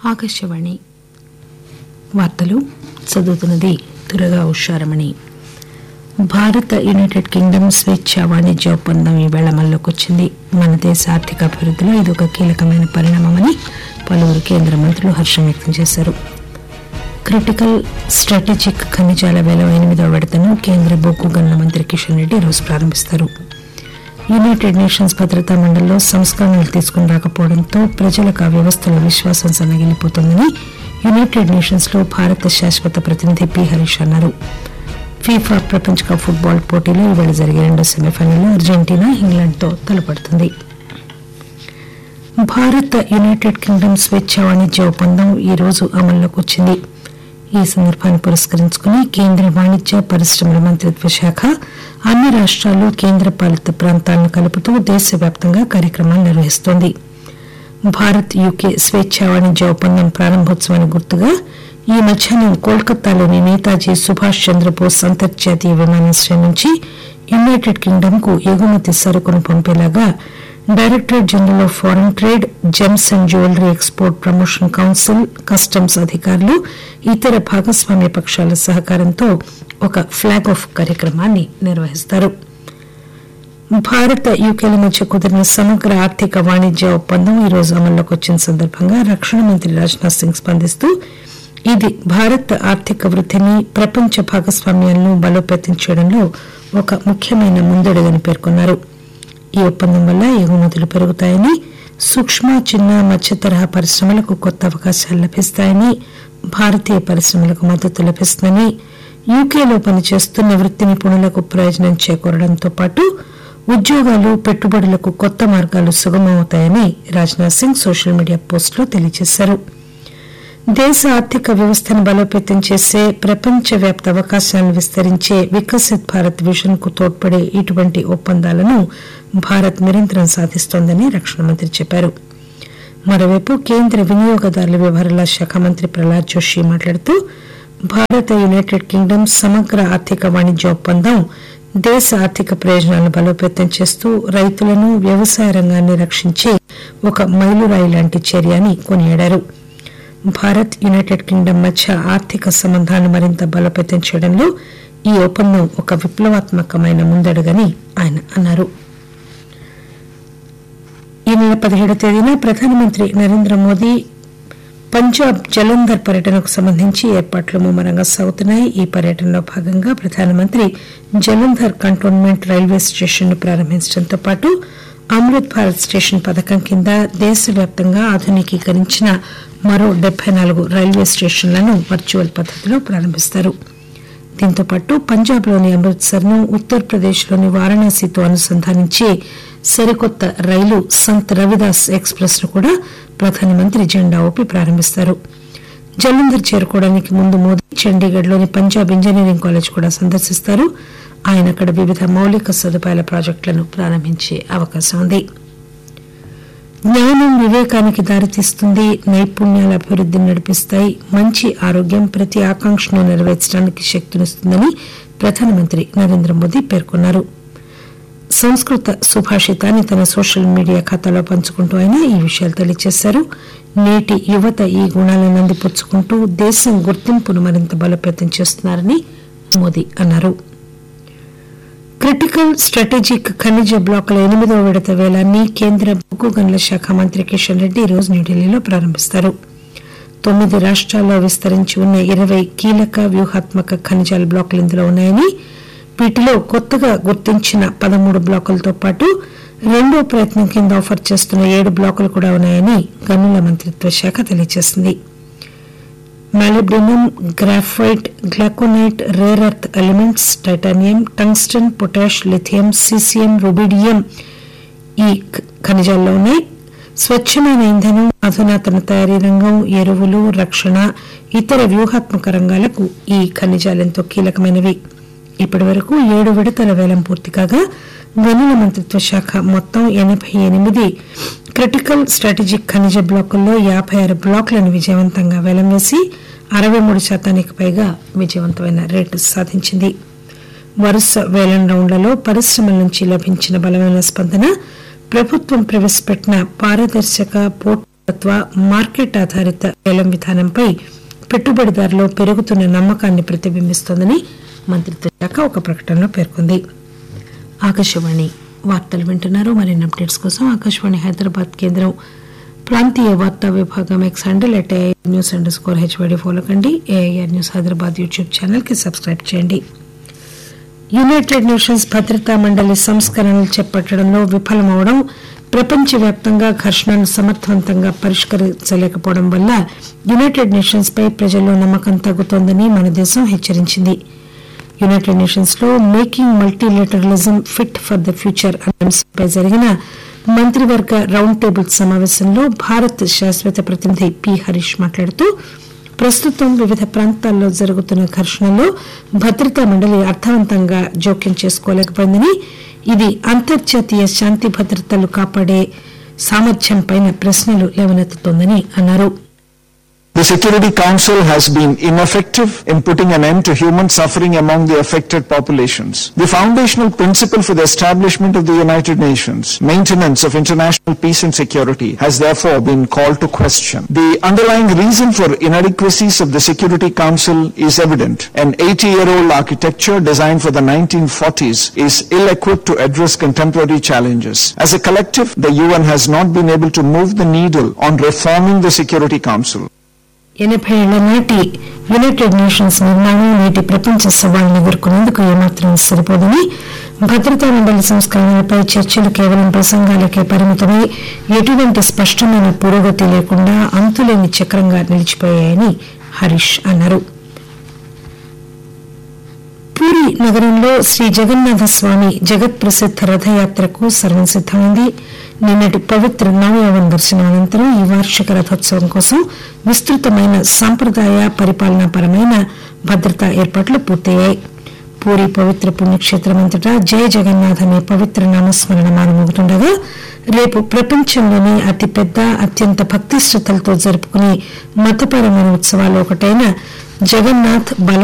ఆకాశవాణి వార్తలు చదువుతున్నది తురగా ఉషారమణి భారత యునైటెడ్ కింగ్డమ్ స్వేచ్ఛ వాణిజ్య ఒప్పందం ఈవేళ అమల్లోకి వచ్చింది మన దేశ ఆర్థిక అభివృద్ధిలో ఇది ఒక కీలకమైన పరిణామమని పలువురు కేంద్ర మంత్రులు హర్షం వ్యక్తం చేశారు క్రిటికల్ స్ట్రాటజిక్ ఖనిజాల వేల ఎనిమిదవ విడతను కేంద్ర బొగ్గు గనుల మంత్రి కిషన్ రెడ్డి ఈరోజు ప్రారంభిస్తారు యునైటెడ్ నేషన్స్ భద్రతా మండలిలో సంస్కరణలు తీసుకుని రాకపోవడంతో ప్రజలకు ఆ వ్యవస్థలో విశ్వాసం సన్నగిల్లిపోతోందని యునైటెడ్ నేషన్స్ లో భారత శాశ్వత ప్రతినిధి పి హరీష్ అన్నారు ఫీఫా ప్రపంచ కప్ ఫుట్బాల్ పోటీలో ఇవాళ జరిగే రెండో సెమీఫైనల్లో అర్జెంటీనా ఇంగ్లాండ్తో తలపడుతుంది భారత్ యునైటెడ్ కింగ్డమ్ స్వేచ్ఛ వాణిజ్య ఒప్పందం ఈ రోజు అమల్లోకి వచ్చింది ఈ సందర్భాన్ని పురస్కరించుకుని కేంద్ర వాణిజ్య పరిశ్రమల మంత్రిత్వ శాఖ అన్ని రాష్ట్రాలు కేంద్ర పాలిత ప్రాంతాలను కలుపుతూ దేశవ్యాప్తంగా కార్యక్రమాలు నిర్వహిస్తోంది భారత్ యూకే స్వేచ్ఛ వాణిజ్య ఒప్పందం ప్రారంభోత్సవానికి గుర్తుగా ఈ మధ్యాహ్నం కోల్కతాలోని నేతాజీ సుభాష్ చంద్రబోస్ అంతర్జాతీయ విమానాశ్రయం నుంచి యునైటెడ్ కింగ్డమ్ కు ఎగుమతి సరుకును పంపేలాగా directorate general of foreign trade gems and jewellery export promotion council customs అధికారులు ఇతర భాగస్వామ్య పక్షాల సహకారంతో ఒక ఫ్లాగ్ ఆఫ్ కార్యక్రమాన్ని నిర్వహిస్తారు భారత యూకేల మధ్య కుదిరిన సమగ్ర ఆర్థిక వాణిజ్య ఒప్పందం ఈ రోజు అమల్లోకి వచ్చిన సందర్భంగా రక్షణ మంత్రి రాజ్నాథ్ సింగ్ స్పందిస్తూ ఇది భారత్ ఆర్థిక వృద్ధిని ప్రపంచ భాగస్వామ్యాలను బలోపేతం చేయడంలో ఒక ముఖ్యమైన ముందడుగని పేర్కొన్నారు ఈ ఒప్పందం వల్ల ఎగుమతులు పెరుగుతాయని సూక్ష్మ చిన్న మధ్య తరహా పరిశ్రమలకు కొత్త అవకాశాలు లభిస్తాయని భారతీయ పరిశ్రమలకు మద్దతు లభిస్తుందని యూకేలో పనిచేస్తున్న వృత్తి నిపుణులకు ప్రయోజనం చేకూరడంతో పాటు ఉద్యోగాలు పెట్టుబడులకు కొత్త మార్గాలు సుగమవుతాయని రాజ్నాథ్ సింగ్ సోషల్ మీడియా పోస్టులో తెలియజేశారు దేశ ఆర్థిక వ్యవస్థను బలోపేతం చేసే ప్రపంచవ్యాప్త అవకాశాలను విస్తరించే వికసిత్ భారత్ విజన్ కు తోడ్పడే ఇటువంటి ఒప్పందాలను భారత్ నిరంతరం సాధిస్తోందని రక్షణ మంత్రి చెప్పారు మరోవైపు కేంద్ర వినియోగదారుల వ్యవహారాల శాఖ మంత్రి ప్రహ్లాద్ జోషి మాట్లాడుతూ భారత యునైటెడ్ కింగ్డమ్ సమగ్ర ఆర్థిక వాణిజ్య ఒప్పందం దేశ ఆర్థిక ప్రయోజనాలను బలోపేతం చేస్తూ రైతులను వ్యవసాయ రంగాన్ని రక్షించే ఒక మైలురాయి లాంటి చర్య అని కొనియాడారు భారత్ యునైటెడ్ కింగ్డమ్ మధ్య ఆర్థిక సంబంధాలను మరింత బలోపేతం చేయడంలో ఈ ఒప్పందం ఒక విప్లవాత్మకమైన ముందడుగని ఆయన అన్నారు ఈ నెల పదిహేడవ తేదీన ప్రధానమంత్రి నరేంద్ర మోదీ పంజాబ్ జలంధర్ పర్యటనకు సంబంధించి ఏర్పాట్లు ముమ్మరంగా సాగుతున్నాయి ఈ పర్యటనలో భాగంగా ప్రధానమంత్రి జలంధర్ కంటోన్మెంట్ రైల్వే స్టేషన్ ను ప్రారంభించడంతో పాటు అమృత్ భారత్ స్టేషన్ పథకం కింద దేశవ్యాప్తంగా ఆధునికీకరించిన మరో డెబ్బై నాలుగు రైల్వే స్టేషన్లను వర్చువల్ పద్దతిలో ప్రారంభిస్తారు దీంతో పాటు పంజాబ్లోని అమృత్సర్ ను ఉత్తరప్రదేశ్లోని వారణాసితో అనుసంధానించే సరికొత్త రైలు సంత్ రవిదాస్ ఎక్స్ప్రెస్ ను కూడా ప్రధానమంత్రి జెండా ఊపి ప్రారంభిస్తారు జలంధర్ చేరుకోవడానికి ముందు మోదీ చండీగఢ్లోని పంజాబ్ ఇంజనీరింగ్ కాలేజ్ కూడా సందర్శిస్తారు ఆయన అక్కడ వివిధ మౌలిక సదుపాయాల ప్రాజెక్టులను ప్రారంభించే అవకాశం ఉంది జ్ఞానం వివేకానికి దారితీస్తుంది నైపుణ్యాల అభివృద్ధిని నడిపిస్తాయి మంచి ఆరోగ్యం ప్రతి ఆకాంక్షను నెరవేర్చడానికి శక్తినిస్తుందని ప్రధానమంత్రి నరేంద్ర మోదీ పేర్కొన్నారు సంస్కృత సుభాషితాన్ని తన సోషల్ మీడియా ఖాతాలో పంచుకుంటూ ఆయన ఈ విషయాలు తెలియజేశారు నేటి యువత ఈ గుణాలను అందిపుచ్చుకుంటూ దేశం గుర్తింపును మరింత బలోపేతం చేస్తున్నారని మోదీ అన్నారు క్రిటికల్ స్ట్రాటజిక్ ఖనిజ బ్లాకుల ఎనిమిదవ విడత వేలాన్ని కేంద్ర బొగ్గు గనుల శాఖ మంత్రి కిషన్ రెడ్డి ఈరోజు న్యూఢిల్లీలో ప్రారంభిస్తారు తొమ్మిది రాష్ట్రాల్లో విస్తరించి ఉన్న ఇరవై కీలక వ్యూహాత్మక ఖనిజాల బ్లాకులు ఇందులో ఉన్నాయని వీటిలో కొత్తగా గుర్తించిన పదమూడు బ్లాకులతో పాటు రెండో ప్రయత్నం కింద ఆఫర్ చేస్తున్న ఏడు బ్లాకులు కూడా ఉన్నాయని గనుల మంత్రిత్వ శాఖ తెలియజేసింది molybdenum graphite glauconite rare earth elements titanium tungsten potash lithium caesium rubidium ఈ ఖనిజాల్లో ఉన్నాయి స్వచ్ఛమైన ఇంధనం అధునాతన తయారీ రంగం ఎరువులు రక్షణ ఇతర వ్యూహాత్మక రంగాలకు ఈ ఖనిజాలు ఎంతో కీలకమైనవి ఇప్పటి వరకు ఏడు విడతల వేలం పూర్తి కాగా గనుల మంత్రిత్వ శాఖ మొత్తం ఎనభై ఎనిమిది క్రిటికల్ స్ట్రాటజిక్ ఖనిజ బ్లాకుల్లో యాభై ఆరు బ్లాకులను విజయవంతంగా వేలం వేసి అరవై మూడు శాతానికి పైగా విజయవంతమైన రేటు సాధించింది వరుస వేలం రౌండ్లలో పరిశ్రమల నుంచి లభించిన బలమైన స్పందన ప్రభుత్వం ప్రవేశపెట్టిన పారదర్శక పోటీ తత్వ మార్కెట్ ఆధారిత వేలం విధానంపై పెట్టుబడిదారులో పెరుగుతున్న నమ్మకాన్ని ప్రతిబింబిస్తోందని మంత్రిత్వ శాఖ ఒక ప్రకటనలో పేర్కొంది ఆకాశవాణి వార్తలు వింటున్నారు మరిన్ని అప్డేట్స్ కోసం ఆకాశవాణి హైదరాబాద్ కేంద్రం ప్రాంతీయ వార్తా విభాగం X handle at AIR news underscore HYD follow కండి AIR news Hyderabad YouTube channel కి సబ్స్క్రైబ్ చేయండి యునైటెడ్ నేషన్స్ భద్రతా మండలి సంస్కరణలు చేపట్టడంలో విఫలమవడం ప్రపంచవ్యాప్తంగా ఘర్షణను సమర్థవంతంగా పరిష్కరించలేకపోవడం వల్ల యునైటెడ్ నేషన్స్ పై ప్రజల్లో నమ్మకం తగ్గుతోందని మన దేశం హెచ్చరించింది యునైటెడ్ నేషన్స్ లో making multilateralism fit for the future అనే అంశంపై జరిగిన మంత్రివర్గ రౌండ్ టేబుల్ సమావేశంలో భారత్ శాశ్వత ప్రతినిధి పి హరీష్ మాట్లాడుతూ ప్రస్తుతం వివిధ ప్రాంతాల్లో జరుగుతున్న ఘర్షణలో భద్రతా మండలి అర్థవంతంగా జోక్యం చేసుకోలేకపోయిందని ఇది అంతర్జాతీయ శాంతి భద్రతలు కాపాడే సామర్థ్యంపై ప్రశ్నలు లేవనెత్తుతోందని అన్నారు The Security Council has been ineffective in putting an end to human suffering among the affected populations. The foundational principle for the establishment of the United Nations, maintenance of international peace and security, has therefore been called to question. The underlying reason for inadequacies of the Security Council is evident. An 80-year-old architecture designed for the 1940s is ill-equipped to address contemporary challenges. As a collective, the UN has not been able to move the needle on reforming the Security Council. ఎనభై ఏళ్ల నాటి United nations నిర్మాణం నేటి ప్రపంచ సవాళ్లను ఎదుర్కొనేందుకు ఏమాత్రం సరిపోదని భద్రతా మండలి సంస్కరణలపై చర్చలు కేవలం ప్రసంగాలకే పరిమితమై ఎటువంటి స్పష్టమైన పురోగతి లేకుండా అంతులేని చక్రంగా నిలిచిపోయాయని హరీష్ అన్నారు పూరి నగరంలో శ్రీ జగన్నాథ స్వామి జగత్ ప్రసిద్ధ రథయాత్రకు సర్వం సిద్దమైంది నిన్నటి పవిత్ర నవయవన్ దర్శనం అనంతరం ఈ వార్షిక రథోత్సవం కోసం విస్తృతమైన సాంప్రదాయ పరిపాలనాపరమైన భద్రతా ఏర్పాట్లు పూర్తయ్యాయి పూరి పవిత్ర పుణ్యక్షేత్రం అంతటా జయ జగన్నాథ్ అనే పవిత్ర నామస్మరణ మానమోగుతుండగా రేపు ప్రపంచంలోనే అతిపెద్ద అత్యంత భక్తి శ్రద్ధలతో జరుపుకునే మతపరమైన ఉత్సవాలు ఒకటైన జగన్నాథ్ బల